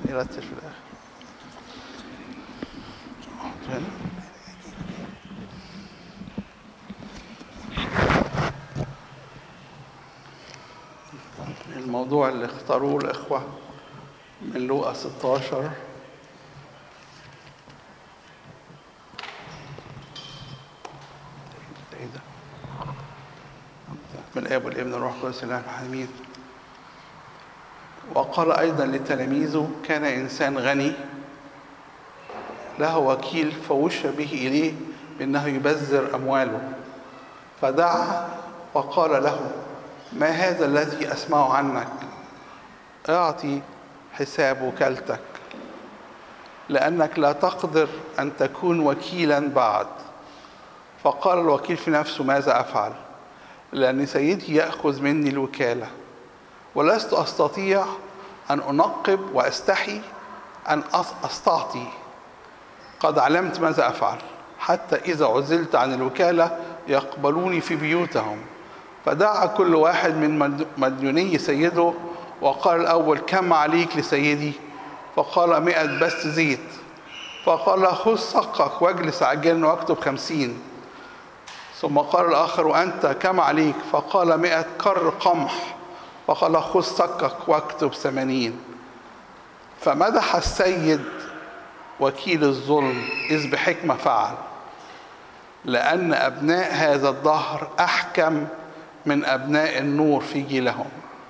يرتب في الاخر هنا. الموضوع اللي اختاروه الإخوة من لوقا 16 ايه ده؟ من الاب والابن والروح القدس الله الحميد وقال ايضا لتلاميذه كان انسان غني له وكيل فوش به اليه بانه يبذر امواله فدعا وقال له ما هذا الذي اسمع عنك اعطي حساب وكالتك لانك لا تقدر ان تكون وكيلا بعد فقال الوكيل في نفسه ماذا افعل لان سيدي ياخذ مني الوكاله ولست استطيع ان انقب واستحي ان استعطي قد علمت ماذا افعل حتى اذا عزلت عن الوكاله يقبلوني في بيوتهم فدعا كل واحد من مديوني سيده وقال الأول كم عليك لسيدي فقال مئة بس زيت فقال خذ صقك واجلس عجلا واكتب خمسين ثم قال الآخر وأنت كم عليك فقال مئة كر قمح فقال خذ صكك واكتب ثمانين فمدح السيد وكيل الظلم إذ بحكمة فعل لأن أبناء هذا الدهر أحكم من أبناء النور في جيلهم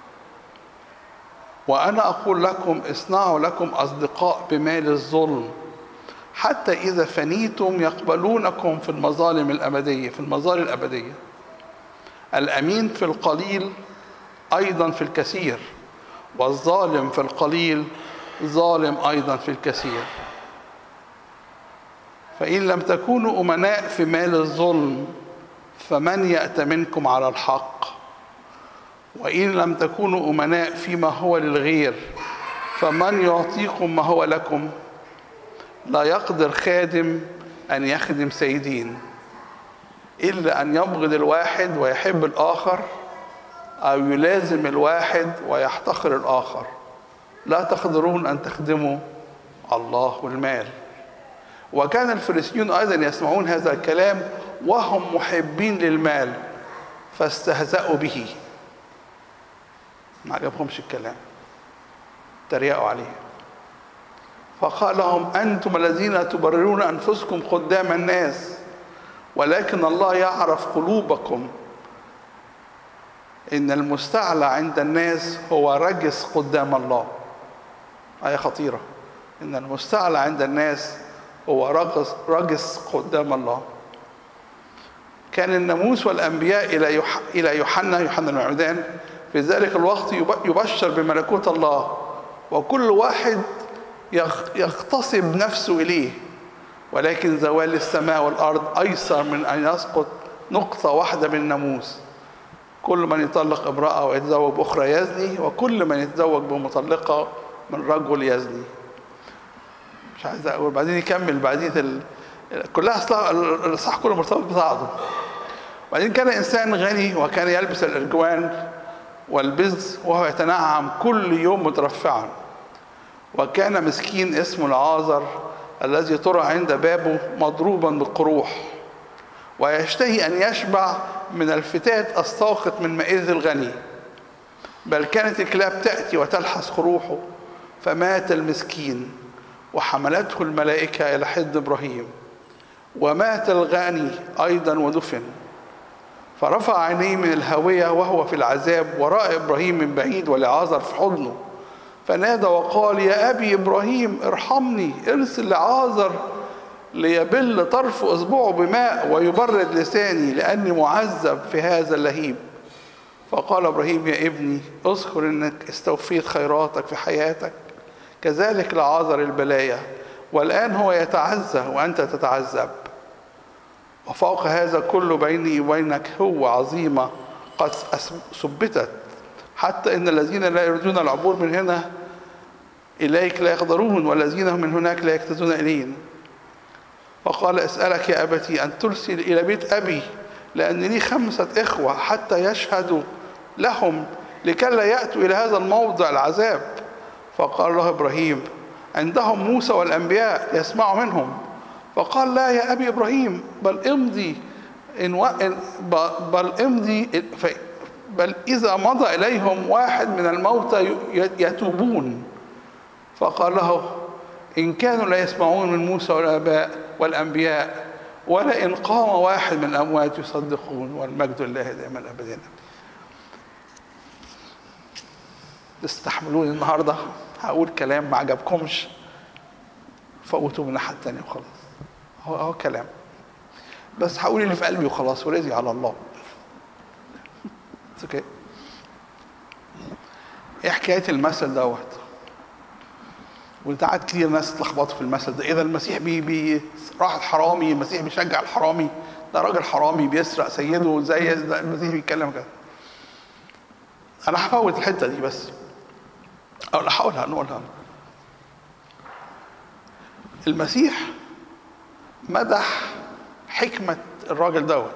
وأنا أقول لكم اصنعوا لكم أصدقاء بمال الظلم حتى إذا فنيتم يقبلونكم في المظالم الأبدية في المظالم الأبدية الأمين في القليل أيضا في الكثير والظالم في القليل ظالم أيضا في الكثير فإن لم تكونوا أمناء في مال الظلم فمن يأتمنكم على الحق وإن لم تكونوا أمناء فيما هو للغير فمن يعطيكم ما هو لكم لا يقدر خادم أن يخدم سيدين إلا أن يبغض الواحد ويحب الآخر أو يلازم الواحد ويحتقر الآخر لا تقدرون أن تخدموا الله والمال وكان الفريسيون أيضا يسمعون هذا الكلام وهم محبين للمال فاستهزأوا به ما عجبهمش الكلام تريقوا عليه فقال لهم أنتم الذين تبررون أنفسكم قدام الناس ولكن الله يعرف قلوبكم إن المستعلى عند الناس هو رجس قدام الله آية خطيرة إن المستعلى عند الناس هو رجس, رجس قدام الله كان الناموس والأنبياء إلى إلى يوحنا يوحنا المعمدان في ذلك الوقت يبشر بملكوت الله وكل واحد يغتصب نفسه إليه ولكن زوال السماء والأرض أيسر من أن يسقط نقطة واحدة من الناموس كل من يطلق امرأة ويتزوج بأخرى يزني وكل من يتزوج بمطلقة من رجل يزني مش عايز أقول بعدين يكمل بعدين ال... كلها أصلا الصح كله مرتبط ببعضه بعدين كان إنسان غني وكان يلبس الأرجوان والبز وهو يتنعم كل يوم مترفعا وكان مسكين اسمه العازر الذي ترى عند بابه مضروبا بالقروح ويشتهي أن يشبع من الفتات الساقط من مائز الغني بل كانت الكلاب تأتي وتلحس قروحه فمات المسكين وحملته الملائكة إلى حد إبراهيم ومات الغني أيضا ودفن فرفع عينيه من الهاوية وهو في العذاب وراء إبراهيم من بعيد ولعازر في حضنه فنادى وقال يا أبي إبراهيم ارحمني ارسل لعازر ليبل طرف إصبعه بماء ويبرد لساني لأني معذب في هذا اللهيب فقال إبراهيم يا ابني اذكر أنك استوفيت خيراتك في حياتك كذلك لعازر البلايا والآن هو يتعزى وأنت تتعذب وفوق هذا كله بيني وبينك هو عظيمة قد ثبتت حتى إن الذين لا يريدون العبور من هنا إليك لا يقدرون والذين هم من هناك لا يكتزون إلينا فقال اسألك يا أبتي أن ترسل إلى بيت أبي لأن لي خمسة إخوة حتى يشهدوا لهم لكي لا يأتوا إلى هذا الموضع العذاب فقال له إبراهيم عندهم موسى والأنبياء يسمعوا منهم فقال لا يا أبي إبراهيم بل امضي إن و... إن ب- بل امضي ف... بل إذا مضى إليهم واحد من الموتى ي- يتوبون فقال له إن كانوا لا يسمعون من موسى والآباء والأنبياء ولا إن قام واحد من الأموات يصدقون والمجد لله دائما أبدا تستحملوني النهارده هقول كلام ما عجبكمش فوتوا من الناحيه التانيه وخلاص هو هو كلام بس هقول اللي في قلبي وخلاص ورزقي على الله اوكي ايه حكايه المثل دوت وساعات كتير ناس اتلخبطوا في المثل ده اذا المسيح بي بي راح الحرامي المسيح بيشجع الحرامي ده راجل حرامي بيسرق سيده زي ده المسيح بيتكلم كده انا هفوت الحته دي بس او لا هقولها نقولها المسيح مدح حكمة الراجل دوت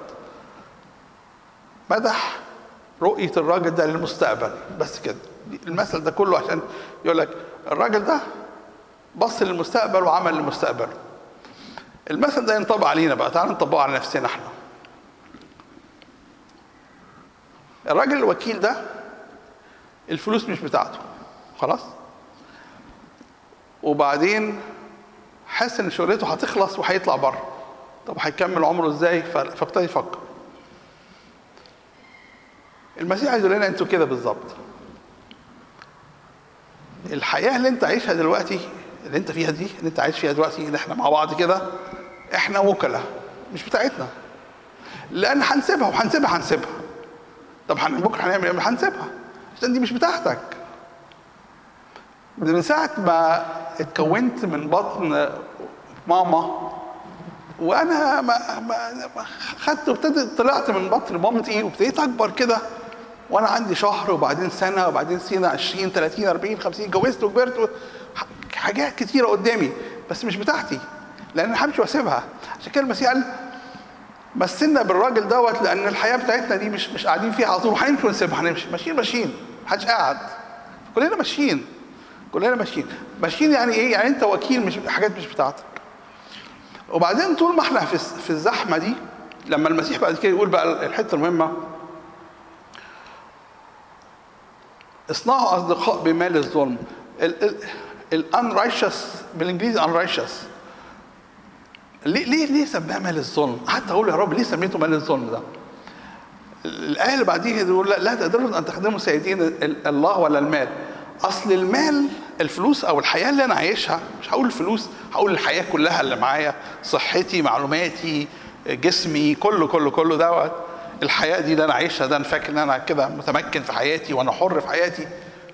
مدح رؤية الراجل ده للمستقبل بس كده المثل ده كله عشان يقول لك الراجل ده بص للمستقبل وعمل للمستقبل المثل ده ينطبق علينا بقى تعالوا نطبقه على نفسنا احنا الراجل الوكيل ده الفلوس مش بتاعته خلاص وبعدين حاسس ان شغلته هتخلص وهيطلع بره طب هيكمل عمره ازاي ف- فابتدى يفكر المسيح عايز يقول لنا انتوا كده بالظبط الحياه اللي انت عايشها دلوقتي اللي انت فيها دي اللي انت عايش فيها دلوقتي اللي احنا مع بعض كده احنا وكلاء مش بتاعتنا لان هنسيبها وهنسيبها هنسيبها طب هن- بكره هنعمل ايه هنسيبها عشان دي مش بتاعتك ده من ساعة ما اتكونت من بطن ماما وانا ما ما ما خدت وابتديت طلعت من بطن مامتي وابتديت اكبر كده وانا عندي شهر وبعدين سنه وبعدين سنه 20 30 40 50 اتجوزت وكبرت و- ح- حاجات كتيره قدامي بس مش بتاعتي لان انا همشي واسيبها عشان كده المسيح قال مثلنا بالراجل دوت لان الحياه بتاعتنا دي مش مش قاعدين فيها على طول هنمشي ونسيبها هنمشي ماشيين ماشيين محدش قاعد كلنا ماشيين كلنا ماشيين ماشيين يعني ايه يعني انت وكيل مش حاجات مش بتاعتك وبعدين طول ما احنا في في الزحمه دي لما المسيح بعد كده يقول بقى الحته المهمه اصنعوا اصدقاء بمال الظلم الانرايشس بالانجليزي unrighteous ليه ليه ليه سماها مال الظلم؟ قعدت اقول يا رب ليه سميته مال الظلم ده؟ الايه اللي بعديها يقول لا, لا تقدروا ان تخدموا سيدين ال- الله ولا المال اصل المال الفلوس او الحياه اللي انا عايشها مش هقول الفلوس هقول الحياه كلها اللي معايا صحتي معلوماتي جسمي كله كله كله دوت الحياه دي اللي انا عايشها ده انا فاكر ان انا كده متمكن في حياتي وانا حر في حياتي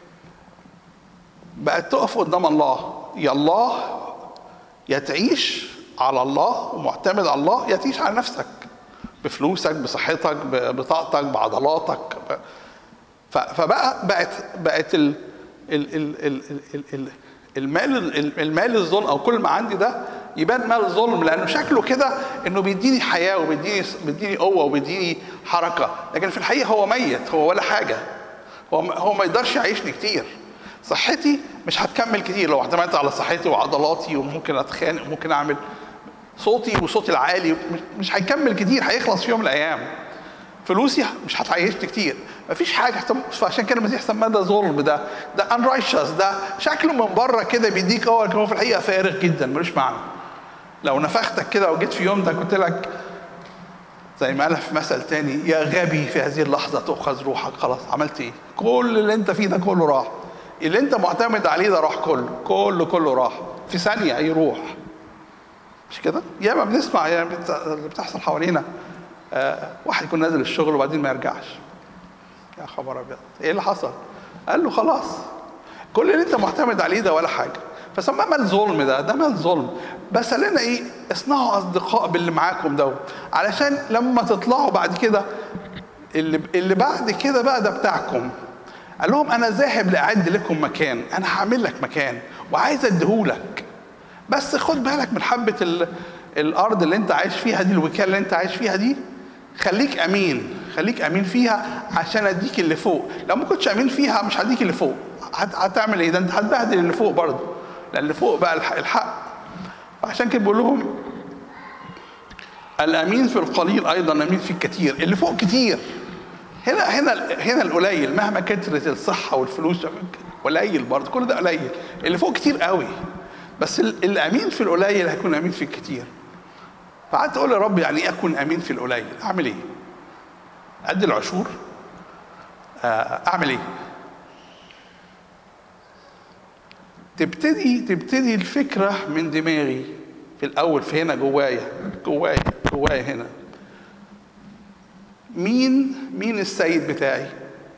بقت تقف قدام الله يا الله يا تعيش على الله ومعتمد على الله يا تعيش على نفسك بفلوسك بصحتك بطاقتك بعضلاتك ب- ف- فبقى بقت بقت ال ال ال ال ال ال المال ال- المال الظلم او كل ما عندي ده يبان مال ظلم لانه شكله كده انه بيديني حياه وبيديني بيديني قوه وبيديني حركه لكن في الحقيقه هو ميت هو ولا حاجه هو هو ما يقدرش يعيشني كتير صحتي مش هتكمل كتير لو اعتمدت على صحتي وعضلاتي وممكن اتخانق وممكن اعمل صوتي وصوتي العالي مش- مش هيكمل كتير هيخلص في يوم من الايام فلوسي مش هتعيشني كتير مفيش حاجه فعشان كده المسيح سماه ده ظلم ده ده انرايشس ده شكله من بره كده بيديك قوه لكن هو في الحقيقه فارغ جدا ملوش معنى لو نفختك كده وجيت في يوم ده قلت لك زي ما قالها في مثل تاني يا غبي في هذه اللحظه تؤخذ روحك خلاص عملت ايه؟ كل اللي انت فيه ده كله راح اللي انت معتمد عليه ده راح كله كله كله راح في ثانيه يروح مش كده؟ ياما بنسمع يعني بت- اللي بتحصل حوالينا آه واحد يكون نازل الشغل وبعدين ما يرجعش يا خبر ابيض ايه اللي حصل؟ قال له خلاص كل اللي انت معتمد عليه ده ولا حاجه فسماه مال ظلم ده ده مال ظلم بس قال لنا ايه اصنعوا اصدقاء باللي معاكم ده علشان لما تطلعوا بعد كده اللي اللي بعد كده بقى ده بتاعكم قال لهم انا ذاهب لاعد لكم مكان انا هعمل لك مكان وعايز اديهولك بس خد بالك من حبه ال... الارض اللي انت عايش فيها دي الوكاله اللي انت عايش فيها دي خليك امين خليك امين فيها عشان اديك اللي فوق لو ما كنتش امين فيها مش هديك اللي فوق هت... هتعمل ايه ده انت هتبهدل اللي فوق برضه لان اللي فوق بقى الحق, الحق. عشان كده بقول لهم الامين في القليل ايضا امين في الكثير اللي فوق كتير هنا هنا هنا القليل مهما كثرت الصحه والفلوس قليل برضه كل ده قليل اللي فوق كتير قوي بس الامين في القليل هيكون امين في الكتير فقعدت اقول يا رب يعني ايه اكون امين في القليل اعمل ايه ادي العشور اعمل ايه تبتدي تبتدي الفكره من دماغي في الاول في هنا جوايا جوايا جوايا هنا مين مين السيد بتاعي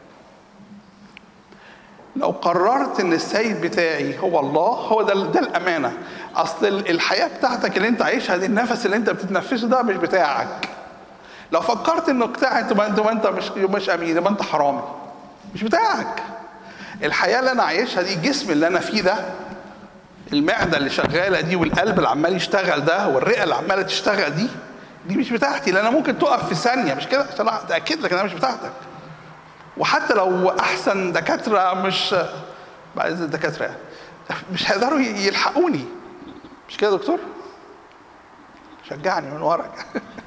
لو قررت ان السيد بتاعي هو الله هو ده ده الامانه اصل الحياه بتاعتك اللي انت عايشها دي النفس اللي انت بتتنفسه ده مش بتاعك لو فكرت انه بتاعك تبقى انت انت مش مش امين يبقى انت حرامي مش بتاعك الحياه اللي انا عايشها دي الجسم اللي انا فيه ده المعده اللي شغاله دي والقلب اللي عمال يشتغل ده والرئه اللي عماله تشتغل دي دي مش بتاعتي لان انا ممكن تقف في ثانيه مش كده عشان اتاكد لك انها مش بتاعتك وحتى لو احسن دكاتره مش بعد الدكاتره يعني مش هيقدروا يلحقوني مش كده يا دكتور شجعني من وراك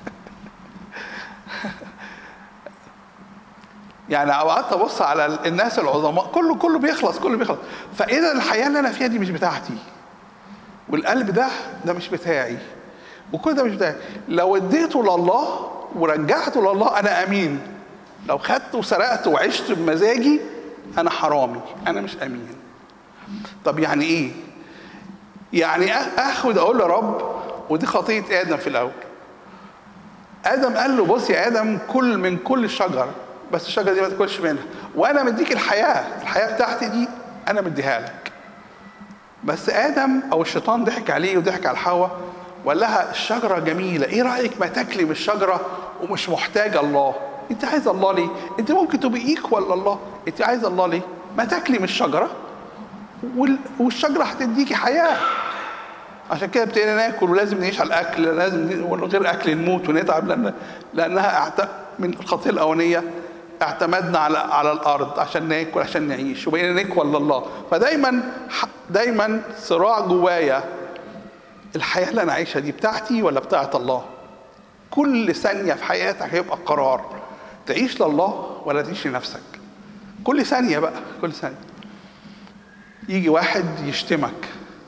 يعني اوقات ابص على الناس العظماء كله كله بيخلص كله بيخلص فاذا الحياه اللي انا فيها دي مش بتاعتي والقلب ده ده مش بتاعي وكل ده مش بتاعي لو اديته لله ورجعته لله انا امين لو خدت وسرقت وعشت بمزاجي انا حرامي انا مش امين طب يعني ايه يعني اخد اقول له رب ودي خطيه ادم في الاول ادم قال له بص يا ادم كل من كل الشجر بس الشجره دي ما تاكلش منها وانا مديك الحياه الحياه بتاعتي دي انا مديها لك بس ادم او الشيطان ضحك عليه وضحك على حواء وقال لها الشجره جميله ايه رايك ما تاكلي من الشجره ومش محتاجه الله انت عايزه الله ليه انت ممكن تبقي ايكوال لله انت عايزه الله ليه ما تاكلي من الشجره والشجره هتديكي حياه عشان كده ابتدينا ناكل ولازم نعيش على الاكل لازم من غير اكل نموت ونتعب لان لانها من الخطيه الاولانيه اعتمدنا على على الارض عشان ناكل عشان نعيش وبقينا نكوى لله فدايما دايما صراع جوايا الحياه اللي انا عايشها دي بتاعتي ولا بتاعت الله كل ثانيه في حياتك هيبقى قرار تعيش لله ولا تعيش لنفسك كل ثانيه بقى كل ثانيه يجي واحد يشتمك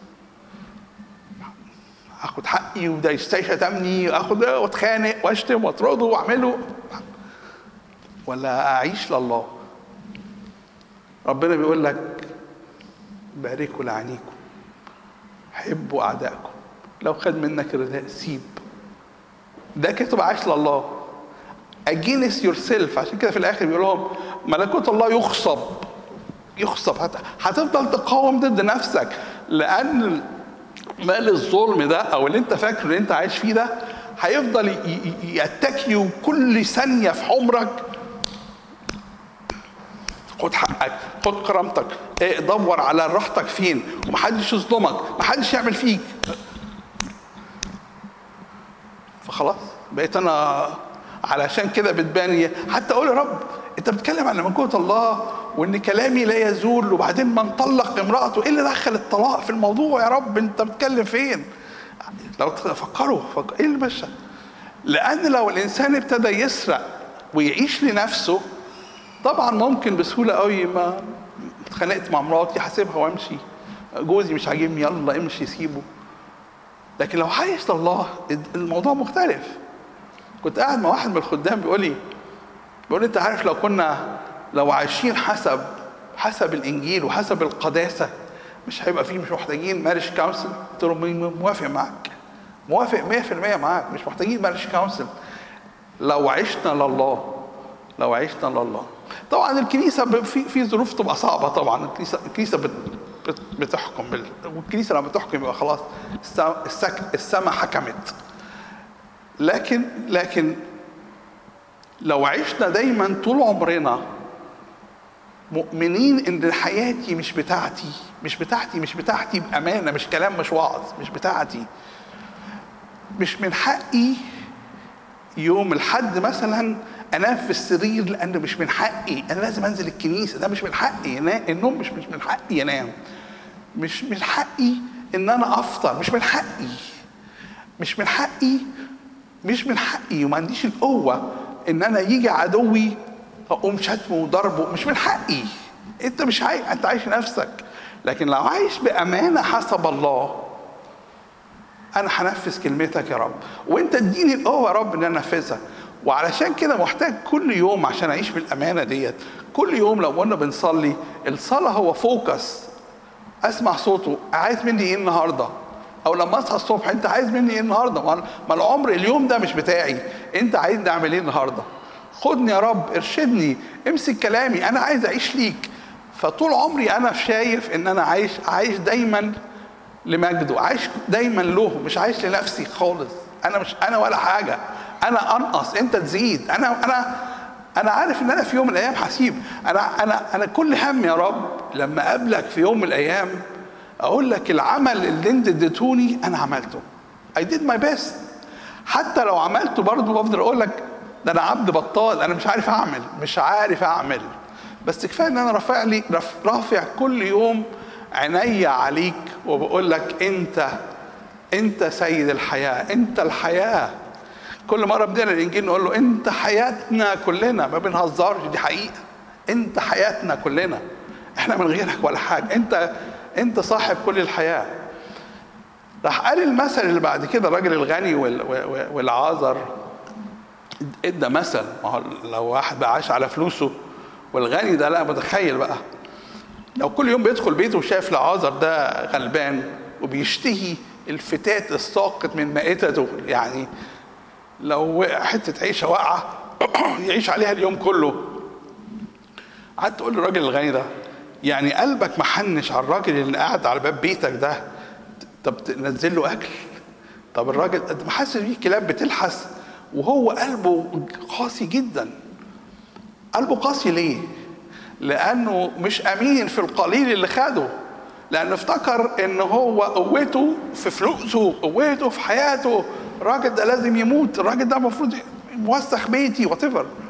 اخد حقي وده يشتمني اخد واتخانق واشتم واطرده واعمله ولا اعيش لله ربنا بيقول لك باركوا لعنيكم حبوا اعدائكم لو خد منك الرداء سيب ده كده تبقى عايش لله against yourself عشان كده في الاخر بيقول لهم ملكوت الله يخصب يخصب هتفضل تقاوم ضد نفسك لان مال الظلم ده او اللي انت فاكره اللي انت عايش فيه ده هيفضل يتكي كل ثانيه في عمرك خد حقك خد كرامتك ايه دور على راحتك فين ومحدش يظلمك محدش يعمل فيك فخلاص بقيت انا علشان كده بتبان حتى اقول يا رب انت بتتكلم عن ملكوت الله وان كلامي لا يزول وبعدين من طلق امراته ايه اللي دخل الطلاق في الموضوع يا رب انت بتتكلم فين لو فكروا فكر ايه اللي مشى لان لو الانسان ابتدى يسرق ويعيش لنفسه طبعا ممكن بسهوله قوي ما اتخانقت مع مراتي هسيبها وامشي جوزي مش عاجبني يلا امشي سيبه لكن لو عايش لله الموضوع مختلف كنت قاعد مع واحد من الخدام بيقول لي بيقول لي انت عارف لو كنا لو عايشين حسب حسب الانجيل وحسب القداسه مش هيبقى فيه مش محتاجين مارش كونسل قلت له موافق معاك موافق 100% معاك مش محتاجين مارش كونسل لو عشنا لله لو عشنا لله طبعا الكنيسه في في ظروف تبقى صعبه طبعا الكنيسه الكنيسه بت بتحكم بال... والكنيسه لما بتحكم يبقى خلاص السماء حكمت لكن لكن لو عشنا دايما طول عمرنا مؤمنين ان حياتي مش بتاعتي مش بتاعتي مش بتاعتي بامانه مش كلام مش وعظ مش بتاعتي مش من حقي يوم الحد مثلا انام في السرير لان مش من حقي انا لازم انزل الكنيسه ده مش من حقي النوم مش مش من حقي انام مش من حقي ان انا افطر مش من حقي مش من حقي مش من حقي وما عنديش القوه ان انا يجي عدوي اقوم شتمه وضربه مش من حقي انت مش عايش انت عايش نفسك لكن لو عايش بامانه حسب الله انا هنفذ كلمتك يا رب وانت اديني القوه يا رب ان انا انفذها وعلشان كده محتاج كل يوم عشان اعيش بالامانه ديت كل يوم لو قلنا بنصلي الصلاه هو فوكس اسمع صوته عايز مني ايه النهارده او لما اصحى الصبح انت عايز مني ايه النهارده ما العمر اليوم ده مش بتاعي انت عايز نعمل ايه النهارده خدني يا رب ارشدني امسك كلامي انا عايز اعيش ليك فطول عمري انا شايف ان انا عايش عايش دايما لمجده عايش دايما له مش عايش لنفسي خالص انا مش انا ولا حاجه انا انقص انت تزيد انا انا انا عارف ان انا في يوم من الايام هسيب انا انا انا كل هم يا رب لما اقابلك في يوم من الايام اقول لك العمل اللي انت اديتوني انا عملته I did my best حتى لو عملته برضه بفضل اقول لك ده انا عبد بطال انا مش عارف اعمل مش عارف اعمل بس كفايه ان انا رافع لي رافع كل يوم عينيا عليك وبقول لك انت انت سيد الحياه انت الحياه كل مره بدينا الانجيل نقول له انت حياتنا كلنا ما بنهزرش دي حقيقه انت حياتنا كلنا احنا من غيرك ولا حاجه انت انت صاحب كل الحياه راح قال المثل اللي بعد كده الراجل الغني والعازر ادى مثل ما هو لو واحد بقى عاش على فلوسه والغني ده لا متخيل بقى لو كل يوم بيدخل بيته وشايف العازر ده غلبان وبيشتهي الفتات الساقط من مائدته يعني لو حته عيشه واقعه يعيش عليها اليوم كله قعدت تقول للراجل الغني ده يعني قلبك محنش على الراجل اللي قاعد على باب بيتك ده طب تنزل له اكل طب الراجل ما حاسس بيه كلاب بتلحس وهو قلبه قاسي جدا قلبه قاسي ليه لانه مش امين في القليل اللي خده لانه افتكر ان هو قوته في فلوسه قوته في حياته الراجل ده لازم يموت الراجل ده المفروض موسخ بيتي وات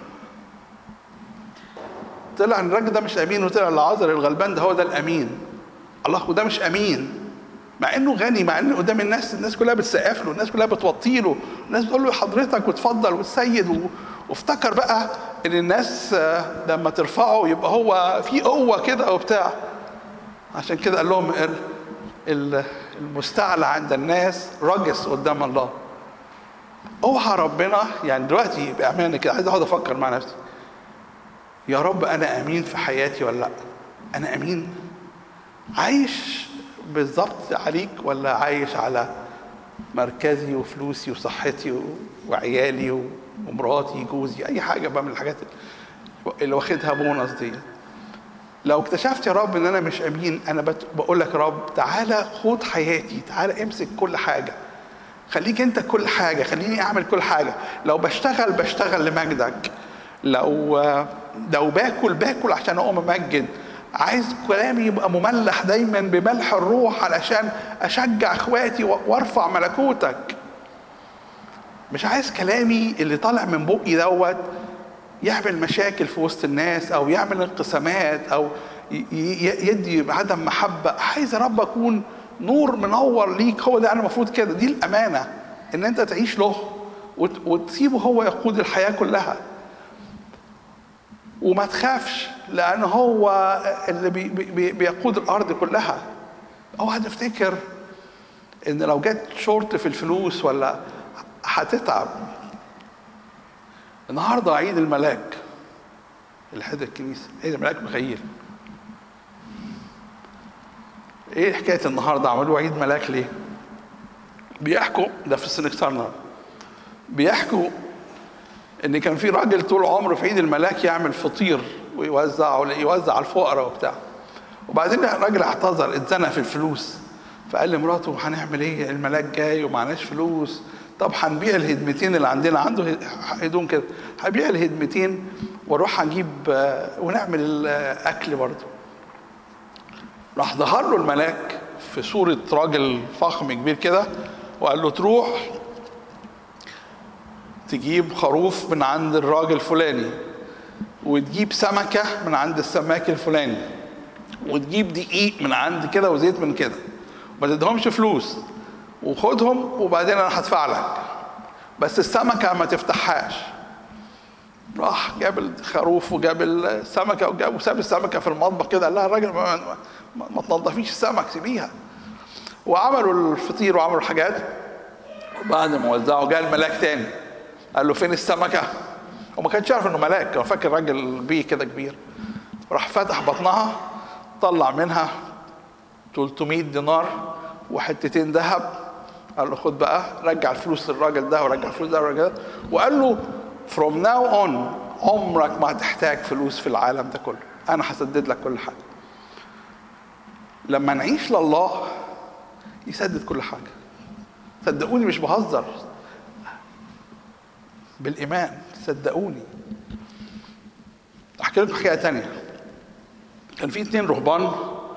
طلع ان الراجل ده مش امين وطلع العذر الغلبان ده هو ده الامين الله وده مش امين مع انه غني مع انه قدام الناس الناس كلها بتسقف له الناس كلها بتوطي له الناس بتقول له حضرتك وتفضل والسيد و... وافتكر بقى ان الناس لما ترفعه يبقى هو في قوه كده وبتاع عشان كده قال لهم المستعلى عند الناس رجس قدام الله اوعى ربنا يعني دلوقتي بامانه كده عايز اقعد افكر مع نفسي يا رب انا امين في حياتي ولا لا انا امين عايش بالظبط عليك ولا عايش على مركزي وفلوسي وصحتي وعيالي ومراتي جوزي اي حاجه بقى من الحاجات اللي واخدها بونص دي لو اكتشفت يا رب ان انا مش امين انا بقول لك يا رب تعالى خد حياتي تعالى امسك كل حاجه خليك انت كل حاجه خليني اعمل كل حاجه لو بشتغل بشتغل لمجدك لو لو باكل باكل عشان اقوم امجد عايز كلامي يبقى مملح دايما بملح الروح علشان اشجع اخواتي وارفع ملكوتك مش عايز كلامي اللي طالع من بقي دوت يعمل مشاكل في وسط الناس او يعمل انقسامات او يدي عدم محبه عايز يا رب اكون نور منور ليك هو ده انا المفروض كده دي الامانه ان انت تعيش له وتسيبه هو يقود الحياه كلها وما تخافش لان هو اللي بي بي بيقود الارض كلها اوعى تفتكر ان لو جت شورت في الفلوس ولا هتتعب النهارده عيد الملاك اللي حدا الكنيسه عيد الملاك مخيل ايه حكايه النهارده عملوه عيد ملاك ليه بيحكوا ده في السنكسارنا بيحكوا ان كان في راجل طول عمره في عيد الملاك يعمل فطير ويوزعه يوزع على الفقراء وبتاع وبعدين الراجل اعتذر اتزنق في الفلوس فقال لمراته هنعمل ايه الملاك جاي ومعناش فلوس طب هنبيع الهدمتين اللي عندنا عنده هدوم كده هبيع الهدمتين واروح اجيب ونعمل الاكل برضه راح ظهر له الملاك في صورة راجل فخم كبير كده وقال له تروح تجيب خروف من عند الراجل الفلاني وتجيب سمكة من عند السماك الفلاني وتجيب دقيق من عند كده وزيت من كده ما تديهمش فلوس وخدهم وبعدين انا هدفع لك بس السمكه ما تفتحهاش راح جاب الخروف وجاب السمكه وجاب وساب السمكه في المطبخ كده قال لها الراجل ما, ما, ما, ما تنضفيش السمك سيبيها وعملوا الفطير وعملوا الحاجات وبعد ما وزعوا جاء الملاك تاني قال له فين السمكه؟ وما كانش يعرف انه ملاك كان فاكر راجل بيه كده كبير راح فتح بطنها طلع منها 300 دينار وحتتين ذهب قال له خد بقى رجع الفلوس للراجل ده ورجع الفلوس ده للراجل ده وقال له from now on عمرك ما هتحتاج فلوس في العالم ده كله انا هسدد لك كل حاجه لما نعيش لله يسدد كل حاجه صدقوني مش بهزر بالايمان صدقوني احكي لكم حكايه تانية كان في اتنين رهبان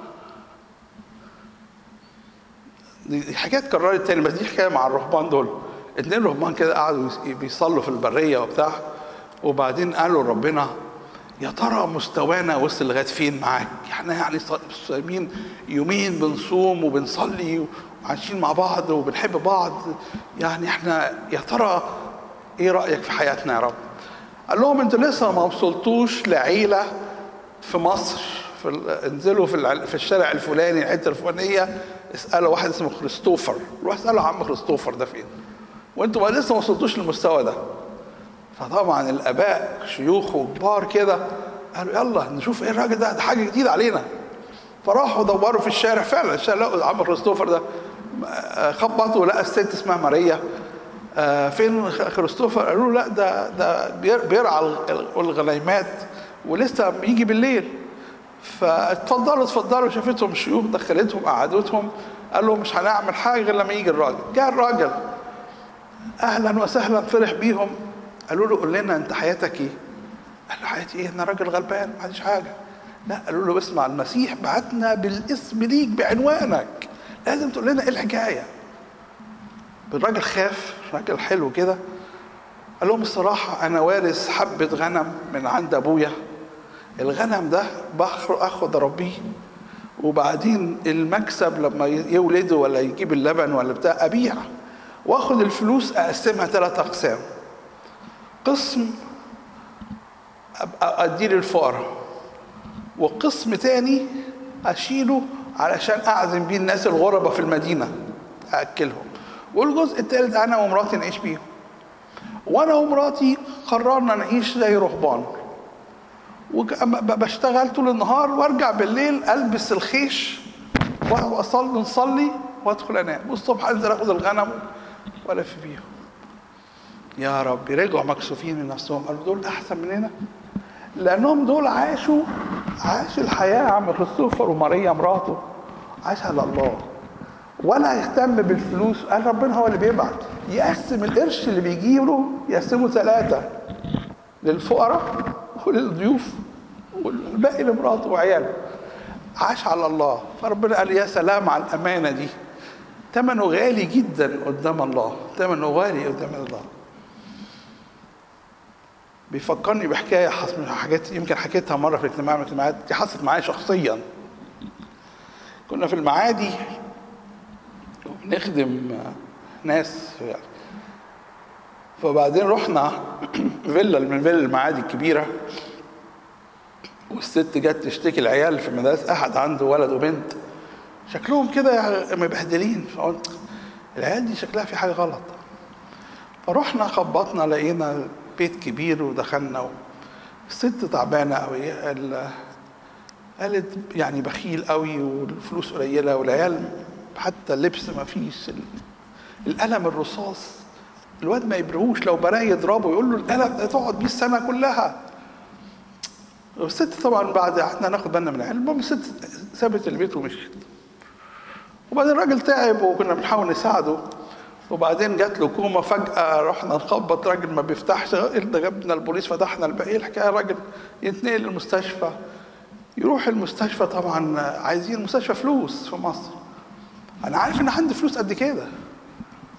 دي حكايه اتكررت تاني بس دي حكايه مع الرهبان دول اتنين رهبان كده قعدوا بيصلوا في البريه وبتاع وبعدين قالوا ربنا يا ترى مستوانا وصل لغايه فين معاك؟ احنا يعني صايمين يومين بنصوم وبنصلي وعايشين مع بعض وبنحب بعض يعني احنا يا ترى ايه رايك في حياتنا يا رب؟ قال لهم انتوا لسه ما وصلتوش لعيله في مصر في ال- انزلوا في الع- في الشارع الفلاني الحته الفلانيه اسالوا واحد اسمه كريستوفر روح اسالوا عم كريستوفر ده فين وانتوا ما لسه ما وصلتوش للمستوى ده فطبعا الاباء شيوخ وكبار كده قالوا يلا نشوف ايه الراجل ده ده حاجه جديده علينا فراحوا دوروا في الشارع فعلا الشارع لقوا عم كريستوفر ده آه، خبطوا لقى الست اسمها ماريا آه، فين كريستوفر قالوا له لا ده ده بير- بيرعى الغ- الغنيمات ولسه بيجي بالليل فاتفضلوا اتفضلوا شافتهم شيوخ دخلتهم قعدتهم قال لهم مش هنعمل حاجه غير لما يجي الراجل جاء الراجل اهلا وسهلا فرح بيهم قالوا له قول لنا انت حياتك ايه؟ قال له حياتي ايه؟ انا راجل غلبان ما عنديش حاجه لا قالوا له اسمع المسيح بعتنا بالاسم ليك بعنوانك لازم تقول لنا ايه الحكايه الراجل خاف راجل حلو كده قال لهم الصراحة أنا وارث حبة غنم من عند أبويا الغنم ده بخر أخد أربيه وبعدين المكسب لما يولده ولا يجيب اللبن ولا بتاع أبيع وآخد الفلوس أقسمها ثلاث أقسام قسم أبقى أديه للفقراء وقسم تاني أشيله علشان أعزم بيه الناس الغربة في المدينة أأكلهم والجزء التالت أنا ومراتي نعيش بيهم وانا ومراتي قررنا نعيش زي رهبان وبشتغل طول النهار وارجع بالليل البس الخيش واصلي نصلي وادخل انام والصبح انزل اخد الغنم والف بيهم يا رب رجعوا مكسوفين من نفسهم قالوا دول احسن مننا لانهم دول عاشوا عاش الحياه عم كريستوفر وماريا مراته عاش على الله ولا يهتم بالفلوس قال ربنا هو اللي بيبعت يقسم القرش اللي بيجي له يقسمه ثلاثة للفقراء وللضيوف والباقي لمراته وعياله عاش على الله فربنا قال يا سلام على الأمانة دي ثمنه غالي جدا قدام الله ثمنه غالي قدام الله بيفكرني بحكاية حص- حاجات يمكن حكيتها مرة في اجتماع من الاجتماعات دي حصلت معايا شخصيا كنا في المعادي نخدم ناس يعني فبعدين رحنا فيلا من فيلا المعادي الكبيره والست جت تشتكي العيال في المدرسه احد عنده ولد وبنت شكلهم كده يعني مبهدلين فقلت العيال دي شكلها في حاجه غلط فرحنا خبطنا لقينا بيت كبير ودخلنا الست تعبانه قوي ال- قالت يعني بخيل قوي والفلوس قليله والعيال حتى اللبس ما فيش ال- القلم الرصاص الواد ما يبرهوش لو براه يضربه يقول له القلم ده تقعد بيه السنه كلها والست طبعا بعد احنا ناخد بالنا من العيال المهم الست سابت البيت ومشيت وبعدين الراجل تعب وكنا بنحاول نساعده وبعدين جات له كومه فجاه رحنا نخبط راجل ما بيفتحش إيه ده جبنا البوليس فتحنا الباقي إيه الحكايه الراجل يتنقل المستشفى يروح المستشفى طبعا عايزين مستشفى فلوس في مصر انا عارف ان عندي فلوس قد كده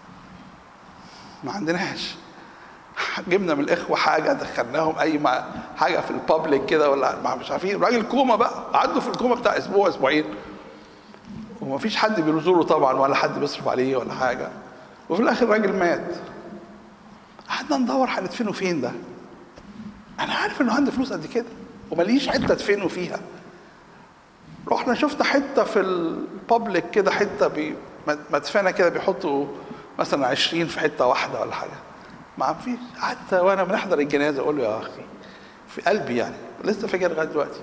ما عندناش جبنا من الاخوه حاجه دخلناهم اي ما حاجه في البابليك كده ولا مع- مش عارفين راجل كوما بقى عنده في الكوما بتاع اسبوع اسبوعين ومفيش حد بيزوره طبعا ولا حد بيصرف عليه ولا حاجه وفي الاخر الراجل مات قعدنا ندور هندفنه فين ده انا عارف انه عنده فلوس قد كده ومليش حته ادفنه فيها رحنا شفنا حته في البابليك كده حته بي مدفنه كده بيحطوا مثلا 20 في حته واحده ولا حاجه ما فيش حتى وانا بنحضر الجنازه اقول له يا اخي في قلبي يعني لسه فاكر لغايه دلوقتي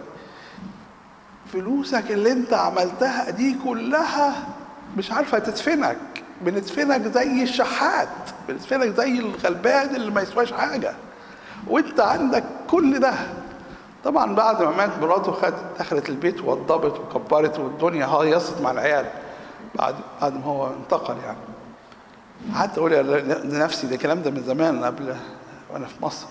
فلوسك اللي انت عملتها دي كلها مش عارفه تدفنك بندفنك زي الشحات بندفنك زي الغلبان اللي ما يسواش حاجه وانت عندك كل ده طبعا بعد ما مات مراته خدت دخلت البيت ووضبت وكبرت والدنيا هيصت مع العيال بعد بعد ما هو انتقل يعني قعدت اقول لنفسي ده الكلام ده من زمان قبل وانا في مصر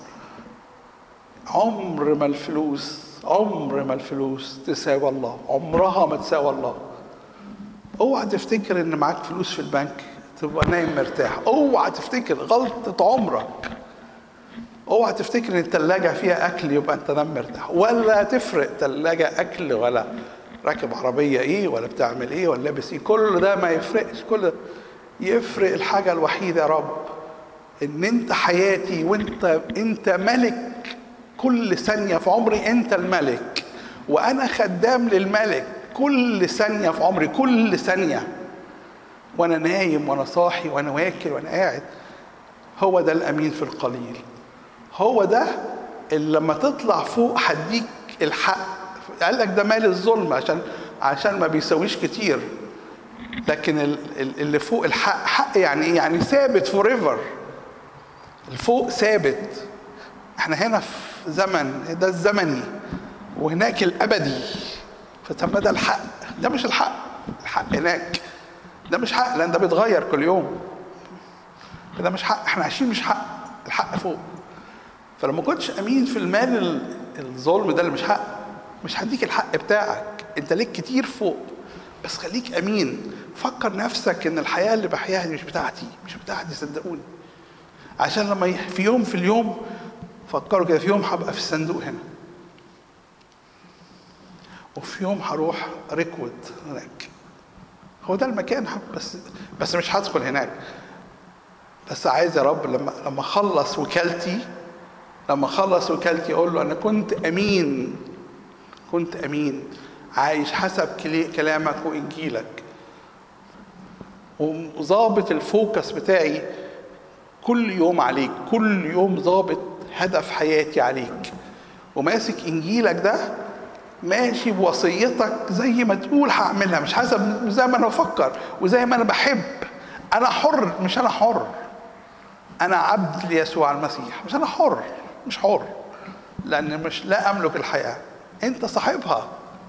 عمر ما الفلوس عمر ما الفلوس تساوي الله عمرها ما تساوي الله اوعى تفتكر ان معاك فلوس في البنك تبقى نايم مرتاح اوعى تفتكر غلطة عمرك اوعى تفتكر ان التلاجة فيها اكل يبقى انت نام مرتاح ولا تفرق تلاجة اكل ولا راكب عربية ايه ولا بتعمل ايه ولا لابس ايه كل ده ما يفرقش كل ده يفرق الحاجة الوحيدة يا رب ان انت حياتي وانت انت ملك كل ثانية في عمري انت الملك وانا خدام للملك كل ثانية في عمري كل ثانية وانا نايم وانا صاحي وانا واكل وانا قاعد هو ده الامين في القليل هو ده اللي لما تطلع فوق هديك الحق قال لك ده مال الظلم عشان عشان ما بيسويش كتير لكن ال- ال- اللي فوق الحق حق يعني ايه يعني ثابت فور ايفر الفوق ثابت احنا هنا في زمن ده الزمني وهناك الابدي فطب ده الحق ده مش الحق الحق هناك ده مش حق لان ده بيتغير كل يوم ده مش حق احنا عايشين مش حق الحق فوق فلما كنتش امين في المال ال- الظلم ده اللي مش حق مش هديك الحق بتاعك انت ليك كتير فوق بس خليك امين فكر نفسك ان الحياه اللي بحياها دي مش بتاعتي مش بتاعتي صدقوني عشان لما ي- في يوم في اليوم فكروا كده في يوم هبقى في الصندوق هنا وفي يوم هروح ريكوود هناك هو ده المكان بس بس مش هدخل هناك بس عايز يا رب لما لما اخلص وكالتي لما اخلص وكالتي اقول له انا كنت امين كنت امين عايش حسب كلي- كلامك وانجيلك وظابط الفوكس بتاعي كل يوم عليك كل يوم ظابط هدف حياتي عليك وماسك انجيلك ده ماشي بوصيتك زي ما تقول هعملها مش حسب زي ما انا بفكر وزي ما انا بحب انا حر مش انا حر انا عبد ليسوع المسيح مش انا حر مش حر لان مش لا املك الحياه انت صاحبها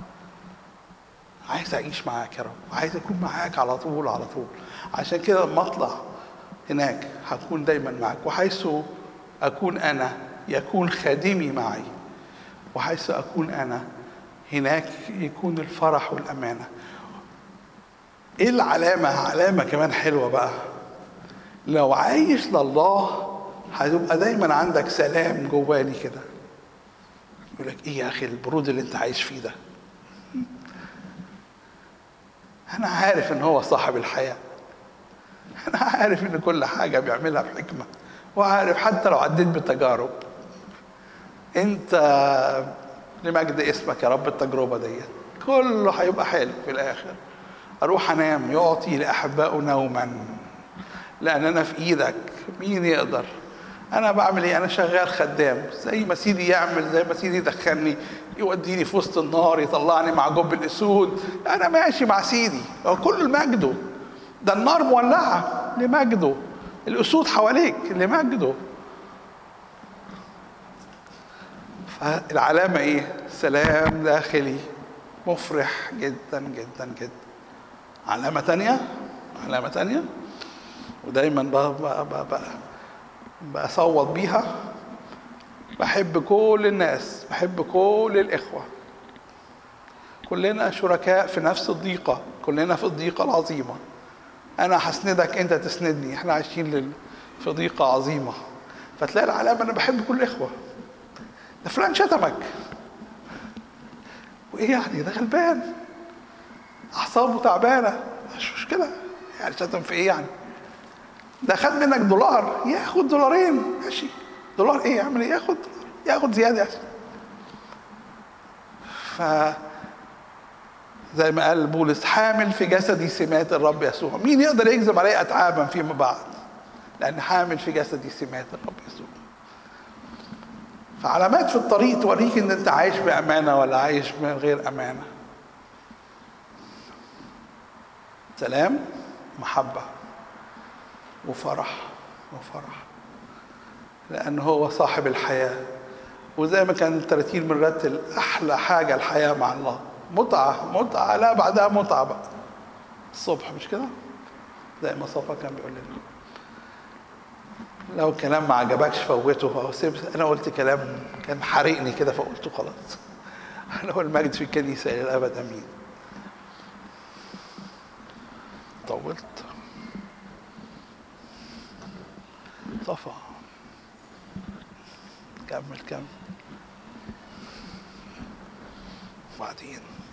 عايز اعيش معاك يا رب عايز اكون معاك على طول على طول عشان كده لما اطلع هناك هكون دايما معاك وحيث اكون انا يكون خادمي معي وحيث اكون انا هناك يكون الفرح والامانه ايه العلامه علامه كمان حلوه بقى لو عايش لله هتبقى دايما عندك سلام جواني كده يقول لك ايه يا اخي البرود اللي انت عايش فيه ده انا عارف ان هو صاحب الحياه انا عارف ان كل حاجه بيعملها بحكمه وعارف حتى لو عديت بتجارب انت لمجد اسمك يا رب التجربه ديت كله هيبقى حلو في الاخر اروح انام يعطي لاحبائه نوما لان انا في ايدك مين يقدر انا بعمل ايه انا شغال خدام زي ما سيدي يعمل زي ما سيدي يدخلني يوديني في وسط النار يطلعني مع جب الاسود انا ماشي مع سيدي هو كل مجده ده النار مولعه لمجده الاسود حواليك لمجده فالعلامه ايه سلام داخلي مفرح جدا جدا جدا علامه تانية علامه تانية ودايما ب- ب- ب- ب- بصوت بيها بحب كل الناس بحب كل الإخوة كلنا شركاء في نفس الضيقة كلنا في الضيقة العظيمة أنا هسندك أنت تسندني إحنا عايشين لل... في ضيقة عظيمة فتلاقي العلامة أنا بحب كل الإخوة ده فلان شتمك وايه يعني ده غلبان اعصابه تعبانه مش مشكله يعني شتم في ايه يعني ده خد منك دولار ياخد دولارين ماشي دولار ايه يعمل ايه ياخد دولار ياخد زياده يعني. ف زي ما قال بولس حامل في جسدي سمات الرب يسوع مين يقدر يكذب عليه اتعابا فيما بعد لان حامل في جسدي سمات الرب يسوع فعلامات في الطريق توريك ان انت عايش بامانه ولا عايش من غير امانه سلام محبه وفرح وفرح لأن هو صاحب الحياة وزي ما كان التراتيل بنرتل أحلى حاجة الحياة مع الله متعة متعة لا بعدها متعة بقى الصبح مش كده زي ما صفا كان بيقول لنا لو الكلام ما عجبكش فوته أو سيب أنا قلت كلام كان حرقني كده فقلته خلاص له المجد في الكنيسة إلى الأبد أمين طولت صفا كمل كمل بعدين